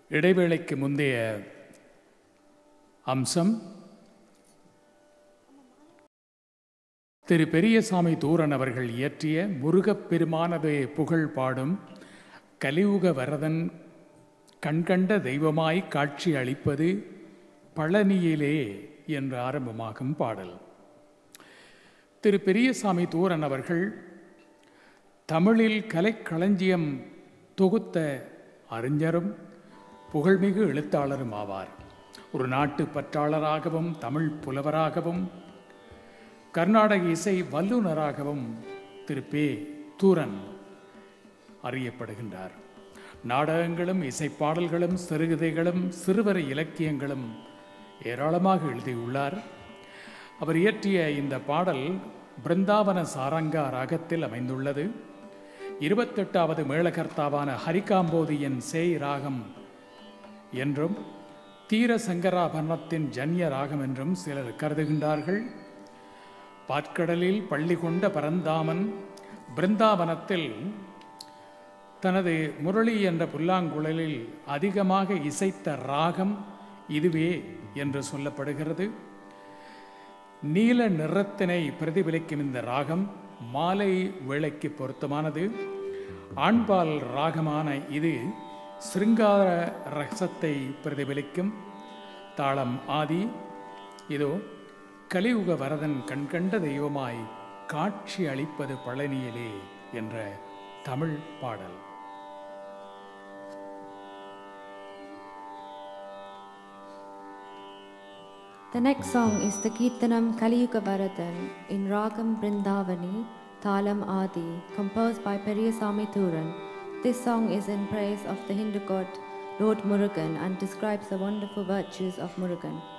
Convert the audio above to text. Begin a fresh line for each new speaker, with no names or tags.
இடைவேளைக்கு முந்தைய அம்சம் திரு பெரியசாமி தூரன் அவர்கள் இயற்றிய முருகப்பெருமானது புகழ் பாடும் கலியுக வரதன் கண்கண்ட தெய்வமாய் காட்சி அளிப்பது பழனியிலே என்று ஆரம்பமாகும் பாடல் திரு பெரியசாமி தூரன் அவர்கள் தமிழில் கலைக்களஞ்சியம் தொகுத்த அறிஞரும் புகழ்மிகு எழுத்தாளரும் ஆவார் ஒரு நாட்டு பற்றாளராகவும் தமிழ் புலவராகவும் கர்நாடக இசை வல்லுநராகவும் திரு பே தூரன் அறியப்படுகின்றார் நாடகங்களும் இசைப்பாடல்களும் சிறுகதைகளும் சிறுவர் இலக்கியங்களும் ஏராளமாக எழுதியுள்ளார் அவர் இயற்றிய இந்த பாடல் பிருந்தாவன சாரங்கா ராகத்தில் அமைந்துள்ளது இருபத்தெட்டாவது மேளகர்த்தாவான ஹரிகாம்போதியின் சேய் ராகம் என்றும் தீர சங்கராபரணத்தின் ஜன்ய ராகம் என்றும் சிலர் கருதுகின்றார்கள் பாற்கடலில் பள்ளி கொண்ட பரந்தாமன் பிருந்தாவனத்தில் தனது முரளி என்ற புல்லாங்குழலில் அதிகமாக இசைத்த ராகம் இதுவே என்று சொல்லப்படுகிறது நீல நிறத்தினை பிரதிபலிக்கும் இந்த ராகம் மாலை வேளைக்கு பொருத்தமானது ஆண்பால் ராகமான இது சிருங்கார ரசத்தை பிரதிபலிக்கும் தாளம் ஆதி இதோ கலியுக வரதன் கண்கண்ட தெய்வமாய் காட்சி அளிப்பது பழனியிலே என்ற தமிழ் பாடல்
The next song is the Kirtanam Kaliyuga Varadan in Ragam Brindavani, Talam Adi, composed by Periyasamy Thuran. This song is in praise of the Hindu god Lord Murugan and describes the wonderful virtues of Murugan.